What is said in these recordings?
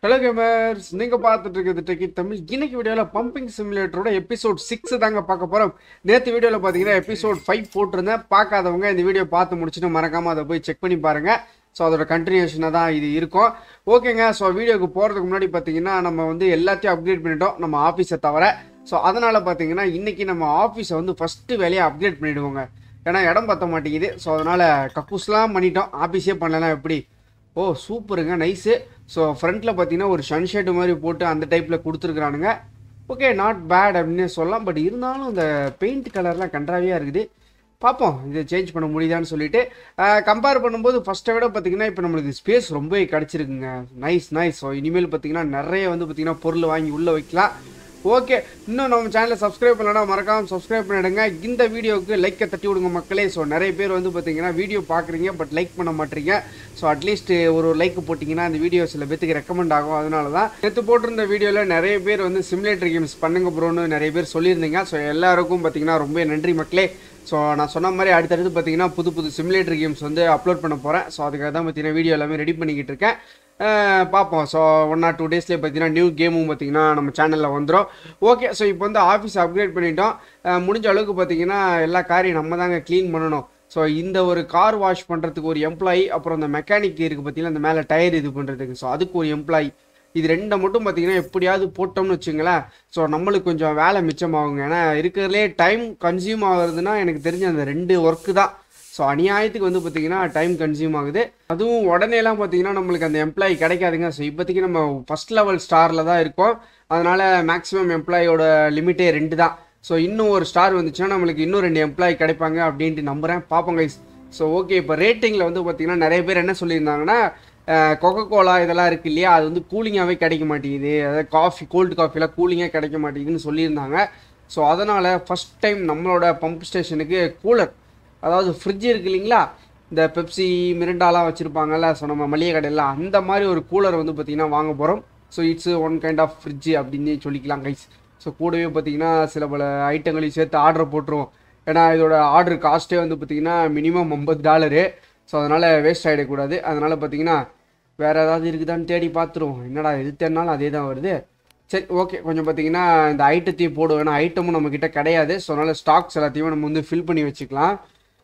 hello gamers நீங்க பார்த்துட்டு இருக்கிறது டெக்கி தமிழ் இன்னைக்கு வீடியோவில் பம்பிங் சிமுலேட்டரோட எபிசோட் சிக்ஸ் தாங்க பார்க்க போறோம் நேற்று வீடியோவில் பார்த்தீங்கன்னா எபிசோட் ஃபைவ் போட்டிருந்தேன் பார்க்காதவங்க இந்த வீடியோ பார்த்து முடிச்சுட்டு மறக்காம அதை போய் செக் பண்ணி பாருங்க ஸோ அதோட கண்டினியூஷனாக தான் இது இருக்கும் ஓகேங்க ஸோ வீடியோக்கு போகிறதுக்கு முன்னாடி பார்த்தீங்கன்னா நம்ம வந்து எல்லாத்தையும் அப்கிரேட் பண்ணிட்டோம் நம்ம ஆஃபீஸை தவிர ஸோ அதனால் பார்த்தீங்கன்னா இன்னைக்கு நம்ம ஆஃபீஸை வந்து ஃபஸ்ட்டு வேலையை அப்கிரேட் பண்ணிடுவோங்க ஏன்னா இடம் பத்த மாட்டேங்குது ஸோ அதனால் கக்கூஸ்லாம் பண்ணிட்டோம் ஆஃபீஸே பண்ணலாம் எப்படி ஓ சூப்பருங்க நைஸு ஸோ ஃப்ரண்ட்டில் பார்த்தீங்கன்னா ஒரு சன்ஷேட் மாதிரி போட்டு அந்த டைப்பில் கொடுத்துருக்குறானுங்க ஓகே நாட் பேட் அப்படின்னு சொல்லலாம் பட் இருந்தாலும் இந்த பெயிண்ட் கலர்லாம் கன்றாவியாக இருக்குது பார்ப்போம் இதை சேஞ்ச் பண்ண முடியுதான்னு சொல்லிட்டு கம்பேர் பண்ணும்போது ஃபஸ்ட்டை விட பார்த்தீங்கன்னா இப்போ நம்மளுக்கு ஸ்பேஸ் ரொம்ப கிடச்சிருக்குங்க நைஸ் நைஸ் ஸோ இனிமேல் பார்த்தீங்கன்னா நிறைய வந்து பார்த்தீங்கன்னா பொருள் வாங்கி உள்ளே வைக்கலாம் ஓகே இன்னும் நம்ம சேனலை சப்ஸ்கிரைப் பண்ணலன்னா மறக்காம சப்ஸ்கிரைப் பண்ணிடுங்க இந்த வீடியோவுக்கு லைக்கை தட்டி விடுங்க மக்களே ஸோ நிறைய பேர் வந்து பார்த்தீங்கன்னா வீடியோ பார்க்குறீங்க பட் லைக் பண்ண மாட்டீங்க ஸோ அட்லீஸ்ட் ஒரு லைக் போட்டிங்கன்னா அந்த வீடியோ சில பேத்துக்கு ரெக்கமெண்ட் ஆகும் அதனால தான் நேற்று போட்டிருந்த வீடியோவில் நிறைய பேர் வந்து சிமுலேட்டர் கேம்ஸ் பண்ணுங்க ப்ரோன்னு நிறைய பேர் சொல்லியிருந்தீங்க ஸோ எல்லாருக்கும் பார்த்தீங்கன்னா ரொம்ப நன்றி மக்களே ஸோ நான் சொன்ன மாதிரி அடுத்தடுத்து பார்த்தீங்கன்னா புது புது சிமுலேட்டர் கேம்ஸ் வந்து அப்லோட் பண்ண போகிறேன் ஸோ அதுக்காக தான் பார்த்தீங்கன்னா வீடியோ எல்லாமே ரெடி பண்ணிக்கிட்டு இருக்கேன் அஹ் பார்ப்போம் ஸோ ஒன் ஆர் டூ டேஸ்லேயே பார்த்தீங்கன்னா நியூ கேமும் பார்த்தீங்கன்னா நம்ம சேனலில் வந்துடும் ஓகே ஸோ இப்போ வந்து ஆஃபீஸ் அப்கிரேட் பண்ணிட்டோம் அஹ் முடிஞ்ச அளவுக்கு பார்த்தீங்கன்னா எல்லா காரையும் நம்ம தாங்க க்ளீன் பண்ணணும் ஸோ இந்த ஒரு கார் வாஷ் பண்ணுறதுக்கு ஒரு எம்ப்ளாயி அப்புறம் இந்த மெக்கானிக் இருக்குது பார்த்தீங்கன்னா இந்த மேலே டயர் இது பண்ணுறதுக்கு ஸோ அதுக்கு ஒரு எம்ப்ளாயி இது ரெண்டை மட்டும் பார்த்தீங்கன்னா எப்படியாவது போட்டோம்னு வச்சுங்களேன் ஸோ நம்மளுக்கு கொஞ்சம் வேலை மிச்சமாகுங்க ஏன்னா இருக்கிறதுலே டைம் கன்சியூம் ஆகுறதுன்னா எனக்கு தெரிஞ்ச அந்த ரெண்டு ஒர்க்கு தான் ஸோ அநியாயத்துக்கு வந்து பார்த்தீங்கன்னா டைம் கன்சியூம் ஆகுது அதுவும் உடனேலாம் பார்த்தீங்கன்னா நம்மளுக்கு அந்த எம்ப்ளாயி கிடைக்காதுங்க ஸோ இப்போதைக்கு நம்ம ஃபஸ்ட் லெவல் ஸ்டாரில் தான் இருக்கோம் அதனால் மேக்ஸிமம் எம்ப்ளாயோட லிமிட்டே ரெண்டு தான் ஸோ இன்னும் ஒரு ஸ்டார் வந்துச்சுன்னா நம்மளுக்கு இன்னும் ரெண்டு எம்ப்ளாயி கிடைப்பாங்க அப்படின்ட்டு நம்புகிறேன் பார்ப்போம் கைஸ் ஸோ ஓகே இப்போ ரேட்டிங்கில் வந்து பார்த்தீங்கன்னா நிறைய பேர் என்ன சொல்லியிருந்தாங்கன்னா கொக்கோ கோலா இதெல்லாம் இருக்கு இல்லையா அது வந்து கூலிங்காகவே கிடைக்க மாட்டேங்குது அதாவது காஃபி கோல்டு காஃபிலாம் கூலிங்காக கிடைக்க மாட்டேங்குதுன்னு சொல்லியிருந்தாங்க ஸோ அதனால் ஃபஸ்ட் டைம் நம்மளோட பம்ப் ஸ்டேஷனுக்கு கூலர் அதாவது ஃப்ரிட்ஜ் இருக்கு இல்லைங்களா இந்த பெப்சி மிரிண்டாலாம் வச்சுருப்பாங்கல்ல ஸோ நம்ம மளிகை கடையில் அந்த மாதிரி ஒரு கூலர் வந்து பார்த்திங்கன்னா வாங்க போகிறோம் so it's one kind of fridge அப்படின்னு சொல்லிக்கலாம் கைஸ் ஸோ கூடவே பார்த்தீங்கன்னா சில பல ஐட்டங்களையும் சேர்த்து ஆர்டர் போட்டுருவோம் ஏன்னா இதோட ஆர்டர் காஸ்ட்டே வந்து பார்த்திங்கன்னா மினிமம் ஐம்பது டாலரு ஸோ அதனால் வேஸ்ட் ஆகிடக்கூடாது அதனால் பார்த்தீங்கன்னா வேறு ஏதாவது இருக்குதான்னு தேடி பார்த்துருவோம் என்னடா எது தேடினாலும் அதே தான் வருது சரி ஓகே கொஞ்சம் பார்த்தீங்கன்னா இந்த ஐட்டத்தையும் போடுவோம் ஏன்னா ஐட்டமும் நம்மக்கிட்ட கிடையாது ஸோ அதனால் ஸ்டாக்ஸ் எல்லாத்தையும் நம்ம வந்து ஃபில் பண்ணி வச்சுக்கலாம்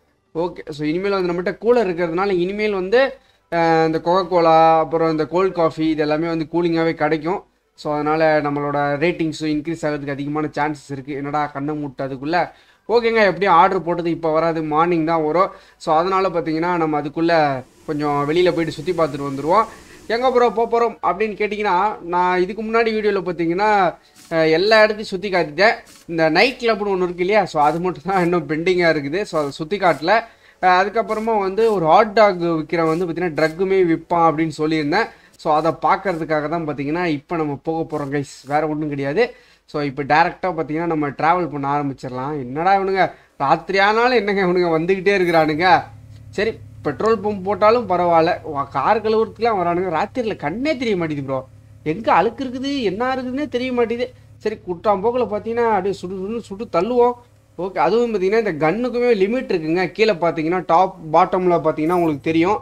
ஓகே ஸோ இனிமேல் வந்து நம்மகிட்ட கூலர் இருக்கிறதுனால இனிமேல் வந்து அஹ், இந்த கொக்கோ கோலா அப்புறம் இந்த கோல்ட் காஃபி இது எல்லாமே வந்து கூலிங்காகவே கிடைக்கும் ஸோ அதனால் நம்மளோட ரேட்டிங்ஸும் இன்க்ரீஸ் ஆகிறதுக்கு அதிகமான சான்சஸ் இருக்குது என்னடா கண்ணை மூட்டு அதுக்குள்ளே ஓகேங்க எப்படியும் ஆர்டர் போட்டது இப்போ வராது மார்னிங் தான் வரும் ஸோ அதனால் பார்த்தீங்கன்னா நம்ம அதுக்குள்ளே கொஞ்சம் வெளியில் போயிட்டு சுற்றி பார்த்துட்டு வந்துடுவோம் எங்கே ப்ரோ போக போகிறோம் அப்படின்னு கேட்டிங்கன்னா நான் இதுக்கு முன்னாடி வீடியோவில் பார்த்தீங்கன்னா அஹ், எல்லா இடத்தையும் சுற்றி காட்டிட்டேன் இந்த நைட் கிளப்னு ஒன்று இருக்கு இல்லையா ஸோ அது மட்டும் தான் இன்னும் பெண்டிங்காக இருக்குது ஸோ அதை சுற்றி காட்டல அஹ், அதுக்கப்புறமா வந்து ஒரு ஹாட் டாக் விற்கிறவன் வந்து பார்த்தீங்கன்னா ட்ரக்குமே விற்பான் அப்படின்னு சொல்லியிருந்தேன் ஸோ அதை பார்க்கறதுக்காக தான் பார்த்தீங்கன்னா இப்போ நம்ம போக போகிறோம் கைஸ் வேறு ஒன்றும் கிடையாது ஸோ இப்போ டேரெக்டாக பார்த்தீங்கன்னா நம்ம ட்ராவல் பண்ண ஆரம்பிச்சிடலாம் என்னடா இவனுங்க ராத்திரி ஆனாலும் என்னங்க இவனுங்க வந்துக்கிட்டே இருக்கிறானுங்க சரி பெட்ரோல் பம்ப் போட்டாலும் பரவாயில்ல வா- கார் கழுவுறதுக்குலாம் வரானுங்க ராத்திரியில் கண்ணே தெரிய மாட்டேங்குது ப்ரோ எங்கே அழுக்கு இருக்குது என்ன இருக்குதுன்னே தெரிய மாட்டேங்குது சரி குட்டாம் போக்கில் பார்த்தீங்கன்னா அப்படியே சுடு சுடு சுட்டு தள்ளுவோம் ஓகே அதுவும் பார்த்தீங்கன்னா இந்த கன்னுக்குமே லிமிட் இருக்குங்க கீழே பார்த்தீங்கன்னா டாப் பாட்டமில் பார்த்தீங்கன்னா உங்களுக்கு தெரியும்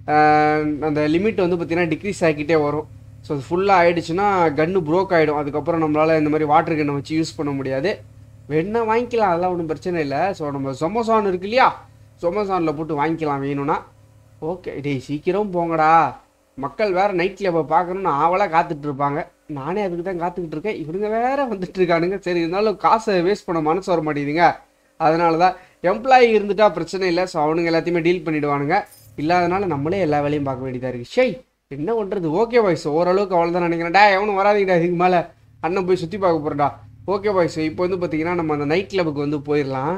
ஆஹ் அந்த லிமிட் வந்து பார்த்தீங்கன்னா டிக்ரீஸ் ஆகிக்கிட்டே வரும் ஸோ அது ஃபுல்லாக ஆயிடுச்சுன்னா கன்று ப்ரோக் ஆகிடும் அதுக்கப்புறம் நம்மளால் இந்த மாதிரி வாட்டர் கன்னை வச்சு யூஸ் பண்ண முடியாது வேணா வாங்கிக்கலாம் அதெல்லாம் ஒன்றும் பிரச்சனை இல்லை ஸோ நம்ம சொமசான் இருக்கு இல்லையா சொமசானில் போட்டு வாங்கிக்கலாம் வேணும்னா ஓகே டேய் சீக்கிரம் போங்கடா மக்கள் வேற நைட்டில் இப்போ பார்க்கணும்னு ஆவலாக காத்துட்டு இருப்பாங்க நானே அதுக்கு தான் காத்துக்கிட்டு இருக்கேன் இவனுங்க வேற வந்துட்டு இருக்கானுங்க சரி இருந்தாலும் காசை வேஸ்ட் பண்ண மனசு வர மாட்டேங்குதுங்க அதனால தான் எம்ப்ளாயி இருந்துட்டா பிரச்சனை இல்லை ஸோ அவனுங்க எல்லாத்தையுமே டீல் பண்ணிடுவானுங்க இல்லாதனால நம்மளே எல்லா வேலையும் பார்க்க வேண்டியதாக இருக்குது ஷேய் என்ன பண்ணுறது ஓகே பாய்ஸ் ஓரளவுக்கு அவ்வளோதான் நினைக்கிறேன் டே எவனும் வராதீங்கடா இதுக்கு மேலே அண்ணன் போய் சுற்றி பார்க்க போகிறடா ஓகே பாய்ஸ் இப்போ வந்து பார்த்தீங்கன்னா நம்ம அந்த நைட் கிளப்புக்கு வந்து போயிடலாம்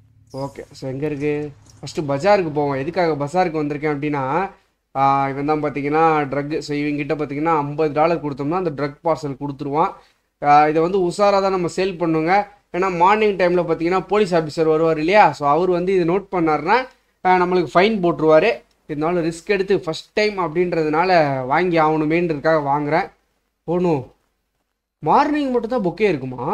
ஓகே ஸோ எங்கே இருக்குது ஃபஸ்ட்டு பஜாருக்கு போவோம் எதுக்காக பஜாருக்கு வந்திருக்கேன் அப்படின்னா ஆஹ் இவன் தான் பார்த்தீங்கன்னா ட்ரக் ஸோ இவங்கிட்ட பார்த்தீங்கன்னா ஐம்பது டாலர் கொடுத்தோம்னா அந்த ட்ரக் பார்சல் கொடுத்துருவான் ஆஹ் இதை வந்து உஷாராக தான் நம்ம சேல் பண்ணுங்க ஏன்னா மார்னிங் டைமில் பார்த்தீங்கன்னா போலீஸ் ஆஃபீஸர் வருவார் இல்லையா ஸோ அவர் வந்து இதை நோட் பண்ணாருன்னா ஆஹ் நம்மளுக்கு ஃபைன் போட்டுருவார் இருந்தாலும் ரிஸ்க் எடுத்து ஃபஸ்ட் டைம் அப்படின்றதுனால வாங்கி ஆகணுமேன்றதுக்காக வாங்குறேன் போகணும் மார்னிங் மட்டும் தான் பொக்கே இருக்குமா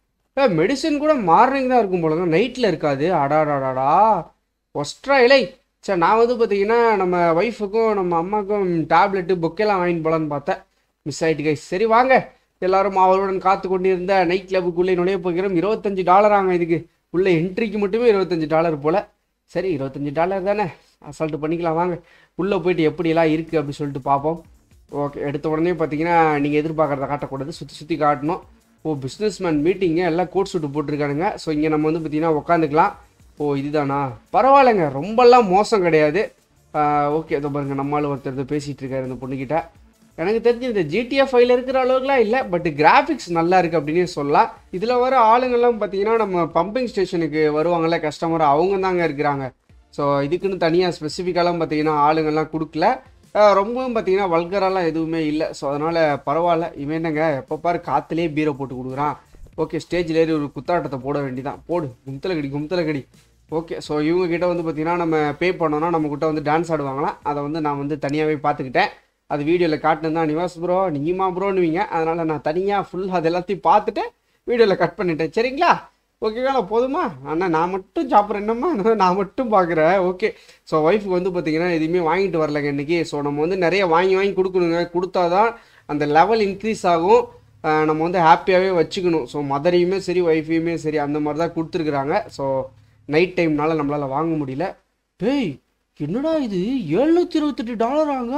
ஏ மெடிசன் கூட மார்னிங் தான் இருக்கும் போலங்க நைட்டில் இருக்காது அடாடாடாடா ஒஸ்ட்ரா இலை சரி நான் வந்து பார்த்தீங்கன்னா நம்ம ஒய்ஃபுக்கும் நம்ம அம்மாவுக்கும் டேப்லெட்டு பொக்கெல்லாம் வாங்கிட்டு போகலான்னு பார்த்தேன் மிஸ் ஆயிட்டு கைஸ் சரி வாங்க எல்லாரும் அவருடன் காத்து கொண்டிருந்த நைட் கிளப்புக்குள்ளே நுழைய போகிறோம் இருபத்தஞ்சு டாலராங்க இதுக்கு உள்ள என்ட்ரிக்கு மட்டுமே இருபத்தஞ்சு டாலர் போல சரி இருபத்தஞ்சு டாலர் தானே அசால்ட்டு பண்ணிக்கலாம் வாங்க உள்ளே போயிட்டு எப்படியெல்லாம் இருக்குது அப்படின்னு சொல்லிட்டு பார்ப்போம் ஓகே எடுத்த உடனே பார்த்தீங்கன்னா நீங்கள் எதிர்பார்க்குறத காட்டக்கூடாது சுற்றி சுற்றி காட்டணும் ஓ பிஸ்னஸ் மேன் மீட்டிங்கு எல்லாம் கோட் சூட்டு போட்டிருக்கானுங்க ஸோ இங்கே நம்ம வந்து பார்த்தீங்கன்னா உட்காந்துக்கலாம் ஓ இதுதானா பரவாயில்லைங்க ரொம்பலாம் மோசம் கிடையாது ஓகே இதோ பாருங்க நம்மளால் ஒருத்தர் இதோ பேசிகிட்டு இருக்காரு இந்த பொண்ணுக்கிட்ட எனக்கு தெரிஞ்சு இந்த ஜிடிஎஃப் ஃபைல இருக்கிற அளவுக்குலாம் இல்லை பட் கிராஃபிக்ஸ் நல்லா இருக்குது அப்படின்னே சொல்லலாம் இதில் வர ஆளுங்கள்லாம் பார்த்தீங்கன்னா நம்ம பம்பிங் ஸ்டேஷனுக்கு வருவாங்கல்ல கஸ்டமர் அவங்க தாங்க இருக்கிறாங்க ஸோ இதுக்குன்னு தனியாக ஸ்பெசிஃபிக்காலாம் பார்த்தீங்கன்னா ஆளுங்கள்லாம் கொடுக்கல அஹ் ரொம்பவும் பார்த்தீங்கன்னா வல்கராலாம் எதுவுமே இல்லை ஸோ அதனால் பரவாயில்ல இவன் என்னங்க எப்போ பாரு காற்றுலேயே பீரை போட்டு கொடுக்குறான் ஓகே ஸ்டேஜில் ஏறி ஒரு குத்தாட்டத்தை போட வேண்டியதான் போடு கும்தலை கடி கும்தலை கடி ஓகே ஸோ இவங்க கிட்ட வந்து பார்த்தீங்கன்னா நம்ம பே பண்ணோன்னா நம்ம கிட்ட வந்து டான்ஸ் ஆடுவாங்களாம் அதை வந்து நான் வந்து தனியாகவே பார்த்துக்கிட்டேன் அது வீடியோவில் காட்டினது தான் நிவாஸ் ப்ரோ நீமா ப்ரோன்னுவீங்க அதனால் நான் தனியாக ஃபுல் அது எல்லாத்தையும் பார்த்துட்டு வீடியோவில் கட் பண்ணிட்டேன் சரிங்களா ஓகேங்களா போதுமா அண்ணா நான் மட்டும் சாப்பிட்றேன் என்னம்மா நான் மட்டும் பார்க்குறேன் ஓகே ஸோ ஒய்ஃபுக்கு வந்து பார்த்தீங்கன்னா எதுவுமே வாங்கிட்டு வரலங்க இன்றைக்கி ஸோ நம்ம வந்து நிறைய வாங்கி வாங்கி கொடுக்கணுங்க கொடுத்தா தான் அந்த லெவல் இன்க்ரீஸ் ஆகும் அஹ் நம்ம வந்து ஹாப்பியாகவே வச்சுக்கணும் ஸோ மதரையுமே சரி ஒய்ஃபையுமே சரி அந்த மாதிரி தான் கொடுத்துருக்குறாங்க ஸோ நைட் டைம்னால நம்மளால் வாங்க முடியல டேய் என்னடா இது எழுநூற்றி இருபத்தெட்டு டாலராங்க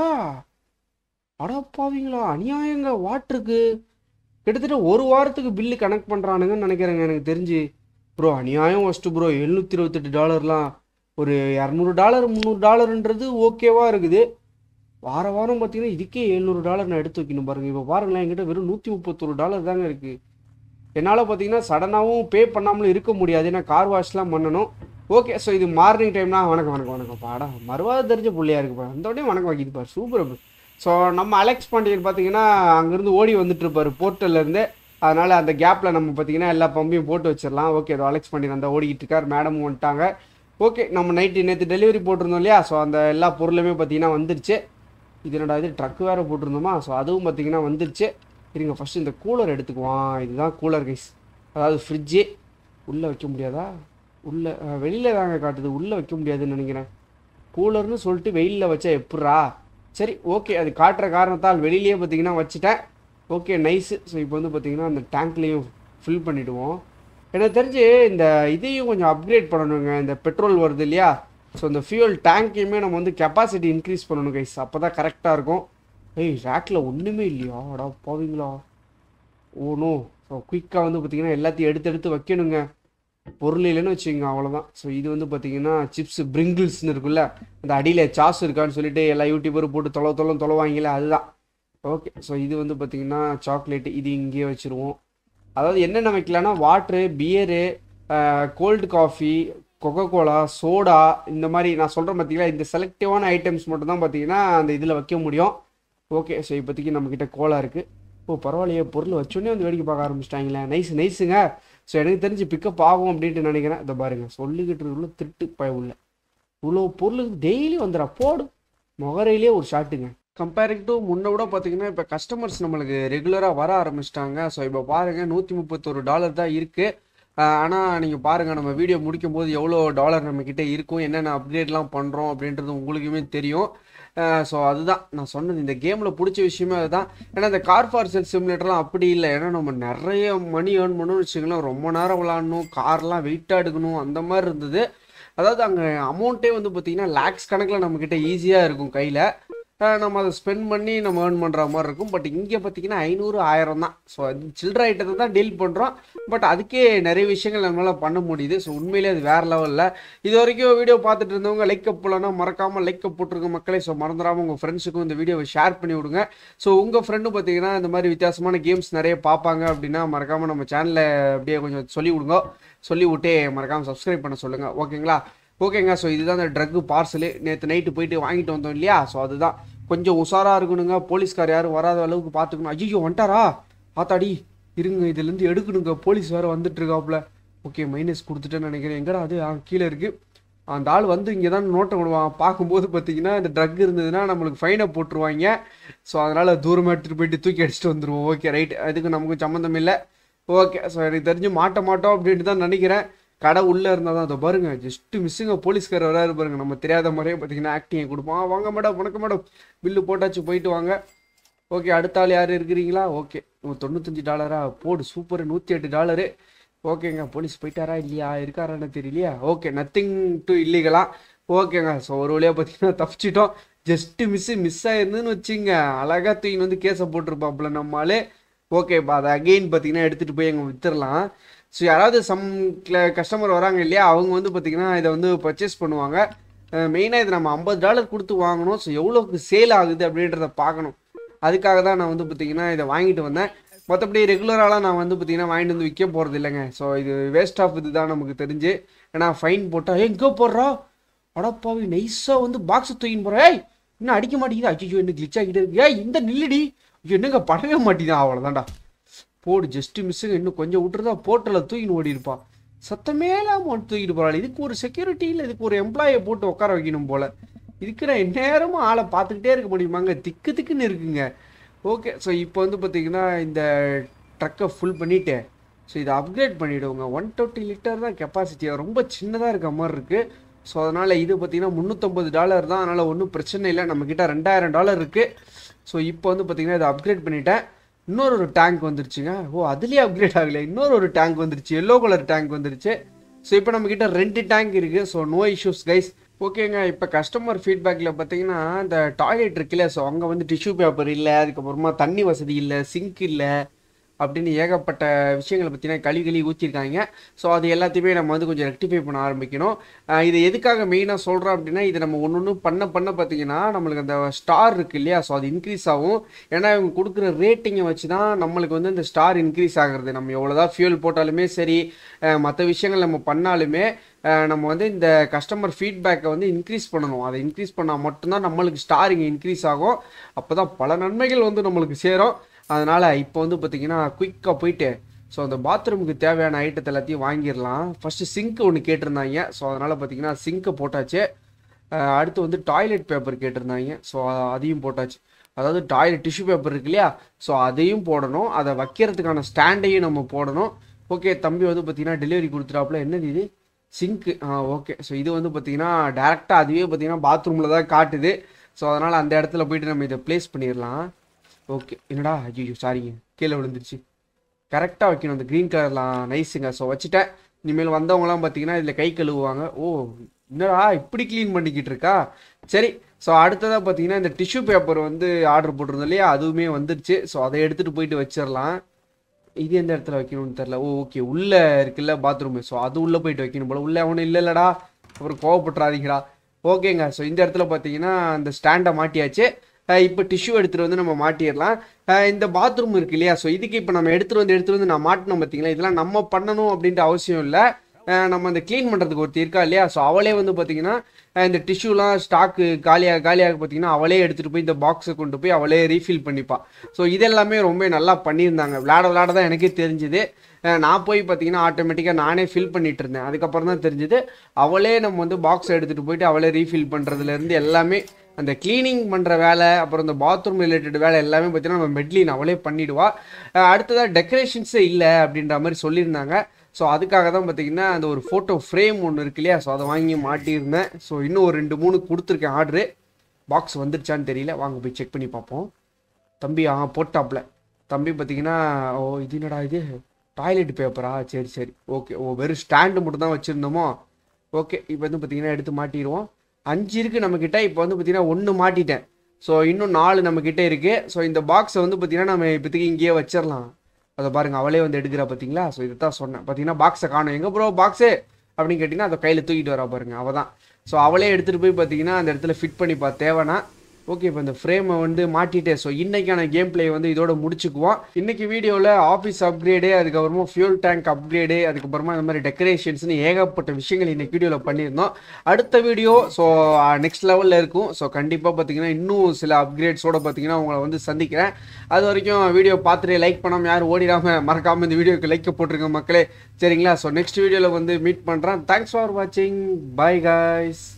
அடப்பாவீங்களா அநியாயங்க வாட்டருக்கு கிட்டத்தட்ட ஒரு வாரத்துக்கு பில்லு கனெக்ட் பண்ணுறானுங்கன்னு நினைக்கிறேங்க எனக்கு தெரிஞ்சு ப்ரோ அநியாயம் ஃபஸ்ட்டு ப்ரோ எழுநூற்றி இருபத்தெட்டு டாலர்லாம் ஒரு இரநூறு டாலர் முந்நூறு டாலருன்றது ஓகேவா இருக்குது வார வாரம் பார்த்தீங்கன்னா இதுக்கே எழுநூறு டாலர் நான் எடுத்து வைக்கணும் பாருங்கள் இப்போ பாருங்களேன் என்கிட்ட வெறும் நூற்றி முப்பத்தொரு டாலர் தாங்க இருக்குது என்னால் பார்த்தீங்கன்னா சடனாகவும் பே பண்ணாமலும் இருக்க முடியாது ஏன்னா கார் வாஷ்லாம் பண்ணணும் ஓகே ஸோ இது மார்னிங் டைம்னா வணக்கம் வணக்கம் வணக்கம் பாடா மறுவாத தெரிஞ்ச புள்ளையா இருக்குப்பா அந்த உடனே வணக்கம் வைக்கிது பாரு சூப்பர் ஸோ நம்ம அலெக்ஸ் பாண்டியன் பார்த்தீங்கன்னா அங்கேருந்து ஓடி வந்துட்டு இருப்பாரு போர்ட்டல்லேருந்து அதனால் அந்த கேப்பில் நம்ம பார்த்தீங்கன்னா எல்லா பம்பையும் போட்டு வச்சிடலாம் ஓகே அதோ அலெக்ஸ் பாண்டியன் அந்த ஓடிக்கிட்டு இருக்கார் மேடமும் வந்துட்டாங்க ஓகே நம்ம நைட்டு நேற்று டெலிவரி போட்டிருந்தோம் இல்லையா ஸோ அந்த எல்லா பொருளுமே பார்த்தீங்கன்னா வந்துருச்சு இது என்னடா இது ட்ரக் வேறு போட்டிருந்தோமா ஸோ அதுவும் பார்த்தீங்கன்னா வந்துருச்சு இருங்க ஃபஸ்ட்டு இந்த கூலர் எடுத்துக்குவான் இதுதான் கூலர் கைஸ் அதாவது ஃப்ரிட்ஜு உள்ளே வைக்க முடியாதா உள்ளே வெளியில் தாங்க காட்டுது உள்ளே வைக்க முடியாதுன்னு நினைக்கிறேன் கூலர்னு சொல்லிட்டு வெயிலில் வச்சா எப்பட்றா சரி ஓகே அது காட்டுற காரணத்தால் வெளியிலேயே பார்த்தீங்கன்னா வச்சுட்டேன் ஓகே நைஸு ஸோ இப்போ வந்து பார்த்தீங்கன்னா அந்த டேங்க்லேயும் ஃபில் பண்ணிவிடுவோம் எனக்கு தெரிஞ்சு இந்த இதையும் கொஞ்சம் அப்கிரேட் பண்ணணுங்க இந்த பெட்ரோல் வருது இல்லையா ஸோ இந்த ஃபியூல் டேங்க்கையுமே நம்ம வந்து கெப்பாசிட்டி இன்க்ரீஸ் பண்ணணும் கைஸ் அப்போ தான் கரெக்டாக இருக்கும் ஏய் ரேக்கில் ஒன்றுமே இல்லையா அடா போவீங்களா ஓனோ ஸோ குயிக்காக வந்து பார்த்தீங்கன்னா எல்லாத்தையும் எடுத்து எடுத்து வைக்கணுங்க பொருள் இல்லைன்னு வச்சுக்கோங்க அவ்வளோதான் ஸோ இது வந்து பார்த்தீங்கன்னா சிப்ஸ் பிரிங்கிள்ஸ்னு இருக்குல்ல அந்த அடியில் சாஸ் இருக்கான்னு சொல்லிட்டு எல்லா யூடியூபரும் போட்டு தொலை தொலை தொலைவாங்கல்ல அதுதான் ஓகே ஸோ இது வந்து பார்த்தீங்கன்னா சாக்லேட்டு இது இங்கேயே வச்சுருவோம் அதாவது என்னென்ன வைக்கலாம்னா water beer cold coffee Coca Cola soda இந்த மாதிரி நான் சொல்கிறேன் பார்த்தீங்களா இந்த செலக்டிவான ஐட்டம்ஸ் மட்டும் தான் பார்த்தீங்கன்னா அந்த இதில் வைக்க முடியும் ஓகே ஸோ இப்போதைக்கு நம்மக்கிட்ட கோலா இருக்குது ஓ பரவாயில்லையே பொருள் வச்சோடனே வந்து வேடிக்கை பார்க்க ஆரம்பிச்சிட்டாங்களே நைஸ் நைஸுங்க ஸோ எனக்கு தெரிஞ்சு பிக்கப் ஆகும் அப்படின்ட்டு நினைக்கிறேன் இதை பாருங்க சொல்லிக்கிட்டு இருக்குள்ள திருட்டு பய உள்ள இவ்வளோ பொருள் டெய்லி வந்துடா போடு முகரையிலே ஒரு ஷாட்டுங்க கம்பேரிங் டு முன்ன விட பார்த்தீங்கன்னா இப்போ கஸ்டமர்ஸ் நம்மளுக்கு ரெகுலராக வர ஆரம்பிச்சிட்டாங்க ஸோ இப்போ பாருங்கள் நூற்றி முப்பத்தொரு டாலர் தான் இருக்குது ஆனால் நீங்கள் பாருங்கள் நம்ம வீடியோ முடிக்கும் போது எவ்வளோ டாலர் நம்மக்கிட்ட இருக்கும் என்னென்ன அப்டேட்லாம் பண்ணுறோம் அப்படின்றது உங்களுக்குமே தெரியும் ஸோ அதுதான் நான் சொன்னது இந்த கேமில் பிடிச்ச விஷயமே அதுதான் ஏன்னா இந்த கார் ஃபார் செல் சிமுலேட்டர்லாம் அப்படி இல்லை ஏன்னா நம்ம நிறைய மணி ஏர்ன் பண்ணணும்னு வச்சுக்கலாம் ரொம்ப நேரம் விளாடணும் கார்லாம் வெயிட்டாக எடுக்கணும் அந்த மாதிரி இருந்தது அதாவது அங்கே அமௌண்ட்டே வந்து பார்த்திங்கன்னா லேக்ஸ் கணக்கில் நம்மக்கிட்ட ஈஸியாக இருக்கும் கையில் நம்ம அதை ஸ்பெண்ட் பண்ணி நம்ம ஏர்ன் பண்ணுற மாதிரி இருக்கும் பட் இங்கே பார்த்தீங்கன்னா ஐநூறு ஆயிரம் தான் ஸோ அது சில்லற ஐட்டத்தை தான் டீல் பண்ணுறோம் பட் அதுக்கே நிறைய விஷயங்கள் நம்மளால் பண்ண முடியுது ஸோ உண்மையிலே அது வேறு லெவலில் இது வரைக்கும் வீடியோ பார்த்துட்டு இருந்தவங்க லைக் அப் போலனா மறக்காமல் லைக் அப் போட்டிருக்க மக்களே ஸோ மறந்துடாமல் உங்கள் ஃப்ரெண்ட்ஸுக்கும் இந்த வீடியோவை ஷேர் பண்ணி விடுங்க ஸோ உங்கள் ஃப்ரெண்டும் பார்த்தீங்கன்னா இந்த மாதிரி வித்தியாசமான கேம்ஸ் நிறைய பார்ப்பாங்க அப்படின்னா மறக்காமல் நம்ம சேனலில் அப்படியே கொஞ்சம் சொல்லி விடுங்க சொல்லி விட்டே மறக்காமல் சப்ஸ்கிரைப் பண்ண சொல்லுங்கள் ஓகேங்களா ஓகேங்க ஸோ இதுதான் இந்த ட்ரக்கு பார்சலு நேற்று நைட்டு போயிட்டு வாங்கிட்டு வந்தோம் இல்லையா ஸோ அதுதான் கொஞ்சம் உஷாராக இருக்கணுங்க போலீஸ்கார் யாரும் வராத அளவுக்கு பார்த்துக்கணும் ஐயோ வந்துட்டாரா ஆத்தாடி இருங்க இதுலேருந்து எடுக்கணுங்க போலீஸ் வேறு வந்துட்டு இருக்காப்புல ஓகே மைனஸ் கொடுத்துட்டேன்னு நினைக்கிறேன் எங்கடா அது ஆ கீழே இருக்குது அந்த ஆள் வந்து இங்கே தான் நோட்டை விடுவான் பார்க்கும்போது பார்த்தீங்கன்னா இந்த ட்ரக் இருந்ததுன்னா நம்மளுக்கு ஃபைனை போட்டுருவாங்க ஸோ அதனால் தூரமாக எடுத்துகிட்டு போயிட்டு தூக்கி அடிச்சுட்டு வந்துடுவோம் ஓகே ரைட் அதுக்கு நமக்கு சம்மந்தம் இல்லை ஓகே ஸோ எனக்கு தெரிஞ்சு மாட்ட மாட்டோம் அப்படின்ட்டு தான் நினைக்கிறேன் கடை உள்ளே இருந்தால் தான் அதை பாருங்க ஜஸ்ட்டு மிஸ்ஸுங்க போலீஸ்கார் வராரு பாருங்க நம்ம தெரியாத மாதிரியே பார்த்தீங்கன்னா ஆக்டிங்கை கொடுப்போம் "ஆ, வாங்க மேடம் வணக்கம் மேடம் பில்லு போட்டாச்சு போயிட்டு வாங்க ஓகே அடுத்த ஆள் யார் இருக்கிறீங்களா ஓகே தொண்ணூத்தஞ்சு டாலரா போடு சூப்பர் நூற்றி எட்டு டாலரு ஓகேங்க போலீஸ் போயிட்டாரா இல்லையா இருக்காரான்னு தெரியலையா ஓகே நத்திங் டு இல்லீகலா ஓகேங்க ஸோ ஒரு வழியாக பார்த்தீங்கன்னா தப்பிச்சிட்டோம் ஜஸ்ட்டு மிஸ்ஸு மிஸ் ஆயிருந்துன்னு வச்சுங்க அழகாக தூக்கின்னு வந்து கேஸை போட்டிருப்பாப்புல நம்மளாலே ஓகே இப்போ அதை அகெயின் பார்த்தீங்கன்னா எடுத்துகிட்டு போய் அங்கே வித்துடலாம் ஸோ யாராவது சம் கஸ்டமர் வராங்க இல்லையா அவங்க வந்து பார்த்தீங்கன்னா இதை வந்து பர்ச்சேஸ் பண்ணுவாங்க மெயினாக இது நம்ம ஐம்பது டாலர் கொடுத்து வாங்கணும் ஸோ எவ்வளோக்கு சேல் ஆகுது அப்படின்றத பார்க்கணும் அதுக்காக தான் நான் வந்து பார்த்தீங்கன்னா இதை வாங்கிட்டு வந்தேன் மற்றபடி ரெகுலராலாம் நான் வந்து பார்த்தீங்கன்னா வாங்கிட்டு வந்து விற்க போகிறது இல்லைங்க ஸோ இது வேஸ்ட் ஆஃப் இது தான் நமக்கு தெரிஞ்சு ஏன்னா ஃபைன் போட்டால் எங்கே போடுறா அடப்பாவி நைஸாக வந்து பாக்ஸை தூக்கின்னு போகிறேன் ஏய் இன்னும் அடிக்க மாட்டேங்குது அச்சோ என்ன கிளிச் ஆகிட்டே இருக்கு ஏய் இந்த நில்லுடி ஐயோ, என்னங்க படவே மாட்டேங்குது அவ்வளோதான்டா போடு ஜஸ்ட் மிஸ்ஸுங்க இன்னும் கொஞ்சம் விட்டுருந்தா போர்ட்டலில் தூக்கின்னு ஓடி இருப்பான் சத்தமே இல்லாமல் ஒன்று தூக்கிட்டு போகிறாள் இதுக்கு ஒரு செக்யூரிட்டி இல்லை இதுக்கு ஒரு எம்ப்ளாயை போட்டு உட்கார வைக்கணும் போல் இதுக்கு நான் எந்நேரமும் ஆளை பார்த்துக்கிட்டே இருக்க முடியுமாங்க திக்கு திக்குன்னு இருக்குங்க ஓகே ஸோ இப்போ வந்து பார்த்தீங்கன்னா இந்த ட்ரக்கை ஃபுல் பண்ணிவிட்டு ஸோ இதை அப்கிரேட் பண்ணிவிடுவோங்க ஒன் டுவெண்ட்டி லிட்டர் தான் கெப்பாசிட்டி ரொம்ப சின்னதாக இருக்க மாதிரி இருக்குது ஸோ அதனால் இது பார்த்தீங்கன்னா முந்நூற்றம்பது டாலர் தான் அதனால் ஒன்றும் பிரச்சனை இல்லை நம்மக்கிட்ட ரெண்டாயிரம் டாலர் இருக்குது ஸோ இப்போ வந்து பார்த்தீங்கன்னா இதை அப்கிரேட் பண்ணிட்டேன் இன்னொரு ஒரு டேங்க் வந்துருச்சுங்க ஓ அதுலேயே அப்கிரேட் ஆகலை இன்னொரு ஒரு டேங்க் வந்துருச்சு எல்லோ கலர் டேங்க் வந்துருச்சு ஸோ இப்போ நம்மக்கிட்ட ரெண்டு டேங்க் இருக்குது ஸோ நோ இஷ்யூஸ் கைஸ் ஓகேங்க இப்போ கஸ்டமர் ஃபீட்பேக்கில் பார்த்தீங்கன்னா இந்த டாய்லெட் இருக்குல்ல ஸோ அங்கே வந்து டிஷ்யூ பேப்பர் இல்லை அதுக்கப்புறமா தண்ணி வசதி இல்லை சிங்க் இல்லை அப்படின்னு ஏகப்பட்ட விஷயங்களை பற்றின கழுவி கழுவி ஊற்றிருக்காங்க ஸோ அது எல்லாத்தையுமே நம்ம வந்து கொஞ்சம் ரெக்டிஃபை பண்ண ஆரம்பிக்கணும் அஹ் இது எதுக்காக மெயினாக சொல்கிறோம் அப்படின்னா இது நம்ம ஒன்று ஒன்று பண்ண பண்ண பார்த்தீங்கன்னா நம்மளுக்கு அந்த ஸ்டார் இருக்கு இல்லையா ஸோ அது இன்க்ரீஸ் ஆகும் ஏன்னா இவங்க கொடுக்குற ரேட்டிங்கை வச்சு தான் நம்மளுக்கு வந்து இந்த ஸ்டார் இன்க்ரீஸ் ஆகுறது நம்ம எவ்வளோதான் ஃபியூல் போட்டாலுமே சரி மற்ற விஷயங்கள் நம்ம பண்ணாலுமே அஹ் நம்ம வந்து இந்த கஸ்டமர் ஃபீட்பேக்கை வந்து இன்க்ரீஸ் பண்ணணும் அதை இன்க்ரீஸ் பண்ணால் மட்டும்தான் நம்மளுக்கு ஸ்டார் இங்கே இன்க்ரீஸ் ஆகும் அப்போ தான் பல நன்மைகள் வந்து நம்மளுக்கு சேரும் அதனால் இப்போ வந்து பார்த்தீங்கன்னா குயிக்காக போயிட்டு ஸோ அந்த பாத்ரூமுக்கு தேவையான ஐட்டத்தை எல்லாத்தையும் வாங்கிடலாம் ஃபஸ்ட்டு சிங்க் ஒன்று கேட்டிருந்தாங்க ஸோ அதனால் பார்த்தீங்கன்னா சிங்க்கை போட்டாச்சு அஹ் அடுத்து வந்து டாய்லெட் பேப்பர் கேட்டிருந்தாங்க ஸோ அதையும் போட்டாச்சு அதாவது டாய்லெட் டிஷ்யூ பேப்பர் இருக்கு இல்லையா ஸோ அதையும் போடணும் அதை வைக்கிறதுக்கான ஸ்டாண்டையும் நம்ம போடணும் ஓகே தம்பி வந்து பார்த்தீங்கன்னா டெலிவரி கொடுத்துட்டாப்புல என்னது இது சிங்க்கு ஆ ஓகே ஸோ இது வந்து பார்த்தீங்கன்னா டேரெக்டாக அதுவே பார்த்தீங்கன்னா பாத்ரூமில் தான் காட்டுது ஸோ அதனால் அந்த இடத்துல போயிட்டு நம்ம இதை ப்ளேஸ் பண்ணிடலாம் ஓகே என்னடா ஐயோ சாரிங்க கீழே விழுந்துருச்சு கரெக்டாக வைக்கணும் அந்த க்ரீன் கலர்லாம் நைஸுங்க ஸோ வச்சுட்டேன் இனிமேல் வந்தவங்கலாம் பார்த்தீங்கன்னா இதில் கை கழுவுவாங்க ஓ என்னடா இப்படி க்ளீன் பண்ணிக்கிட்டு இருக்கா சரி ஸோ அடுத்ததாக பார்த்தீங்கன்னா இந்த டிஷ்யூ பேப்பர் வந்து ஆர்டர் போட்டிருந்தோம் இல்லையா அதுவுமே வந்துருச்சு ஸோ அதை எடுத்துகிட்டு போயிட்டு வச்சிடலாம் இது எந்த இடத்துல வைக்கணும்னு தெரில ஓ ஓகே உள்ளே இருக்குல்ல பாத்ரூமு ஸோ அது உள்ளே போயிட்டு வைக்கணும் போல உள்ளே அவனு இல்லை இல்லைடா அப்புறம் கோவப்பட்டுறாதீங்கடா ஓகேங்க ஸோ இந்த இடத்துல பார்த்தீங்கன்னா அந்த ஸ்டாண்டை மாட்டியாச்சு இப்போ டிஷ்யூ எடுத்துகிட்டு வந்து நம்ம மாட்டிடலாம் அஹ் இந்த பாத்ரூம் இருக்கு இல்லையா ஸோ இதுக்கு இப்போ நம்ம எடுத்துகிட்டு வந்து எடுத்துகிட்டு வந்து நான் மாட்டினோம் பார்த்தீங்களா இதெல்லாம் நம்ம பண்ணணும் அப்படின்ற அவசியம் இல்லை அஹ் நம்ம அந்த க்ளீன் பண்ணுறதுக்கு ஒருத்தி இருக்கா இல்லையா ஸோ அவளே வந்து பார்த்தீங்கன்னா அஹ் இந்த டிஷ்யூலாம் ஸ்டாக்கு காலியாக காலியாக பார்த்தீங்கன்னா அவளே எடுத்துகிட்டு போய் இந்த பாக்ஸை கொண்டு போய் அவளே ரீஃபில் பண்ணிப்பா ஸோ இதெல்லாமே ரொம்ப நல்லா பண்ணியிருந்தாங்க விளாட விளாட தான் எனக்கே தெரிஞ்சுது அஹ் நான் போய் பார்த்தீங்கன்னா ஆட்டோமேட்டிக்காக நானே ஃபில் பண்ணிட்டு இருந்தேன் அதுக்கப்புறம் தான் தெரிஞ்சுது அவளே நம்ம வந்து பாக்ஸ் எடுத்துகிட்டு போயிட்டு அவளே ரீஃபில் பண்ணுறதுலேருந்து எல்லாமே அந்த க்ளீனிங் பண்ணுற வேலை அப்புறம் இந்த பாத்ரூம் ரிலேட்டட் வேலை எல்லாமே பார்த்தீங்கன்னா நம்ம மெட்லின் அவளே பண்ணிடுவா அஹ் அடுத்ததாக டெக்கரேஷன்ஸே இல்லை அப்படின்ற மாதிரி சொல்லியிருந்தாங்க ஸோ அதுக்காக தான் பார்த்தீங்கன்னா அந்த ஒரு ஃபோட்டோ ஃப்ரேம் ஒன்று இருக்கு இல்லையா ஸோ அதை வாங்கி மாட்டியிருந்தேன் ஸோ இன்னும் ஒரு ரெண்டு மூணு கொடுத்துருக்கேன் ஆர்டரு பாக்ஸ் வந்துருச்சான்னு தெரியல வாங்க போய் செக் பண்ணி பார்ப்போம் தம்பி ஆ போட்டாப்ல தம்பி பார்த்தீங்கன்னா ஓ இது என்னடா இது டாய்லெட் பேப்பரா சரி சரி ஓகே ஓ வெறும் ஸ்டாண்டு மட்டும் தான் வச்சுருந்தோமோ ஓகே இப்போ வந்து பார்த்தீங்கன்னா எடுத்து மாட்டிடுவோம் அஞ்சு இருக்குது நம்மக்கிட்ட இப்போ வந்து பார்த்தீங்கன்னா ஒன்று மாட்டிட்டேன் ஸோ இன்னும் நாலு நம்மக்கிட்ட இருக்குது ஸோ இந்த பாக்ஸை வந்து பார்த்தீங்கன்னா நம்ம இப்போதைக்கு இங்கேயே வச்சிடலாம் அதை பாருங்க அவளே வந்து எடுக்கிறா பார்த்தீங்களா ஸோ இதை தான் சொன்னேன் பார்த்தீங்கன்னா பாக்ஸை காணும் எங்கே ப்ரோ பாக்ஸு அப்படின்னு கேட்டிங்கன்னா அதை கையில் தூக்கிட்டு வரா பாருங்க அவள் தான் ஸோ அவளே எடுத்துகிட்டு போய் பார்த்தீங்கன்னா அந்த இடத்துல ஃபிட் பண்ணிப்பா தேவைன்னா ஓகே இப்போ இந்த ஃப்ரேமை வந்து மாட்டிட்டேன் ஸோ இன்னைக்கான கேம் பிளே வந்து இதோட முடிச்சுக்குவோம் இன்னைக்கு வீடியோவில் ஆஃபீஸ் அப்கிரேடு அதுக்கப்புறமா ஃபியூல் டேங்க் அப்கிரேடு அதுக்கப்புறமா இந்த மாதிரி டெக்கரேஷன்ஸ்னு ஏகப்பட்ட விஷயங்கள் இன்னைக்கு வீடியோவில் பண்ணியிருந்தோம் அடுத்த வீடியோ ஸோ நெக்ஸ்ட் லெவலில் இருக்கும் ஸோ கண்டிப்பாக பார்த்தீங்கன்னா இன்னும் சில அப்கிரேட்ஸோட பார்த்தீங்கன்னா உங்களை வந்து சந்திக்கிறேன் அது வரைக்கும் வீடியோ பார்த்துட்டு லைக் பண்ணாமல் யாரும் ஓடிடாமல் மறக்காமல் இந்த வீடியோக்கு லைக் போட்டிருங்க மக்களே சரிங்களா ஸோ நெக்ஸ்ட் வீடியோவில் வந்து மீட் பண்ணுறேன் தேங்க்ஸ் ஃபார் வாட்சிங் பை guys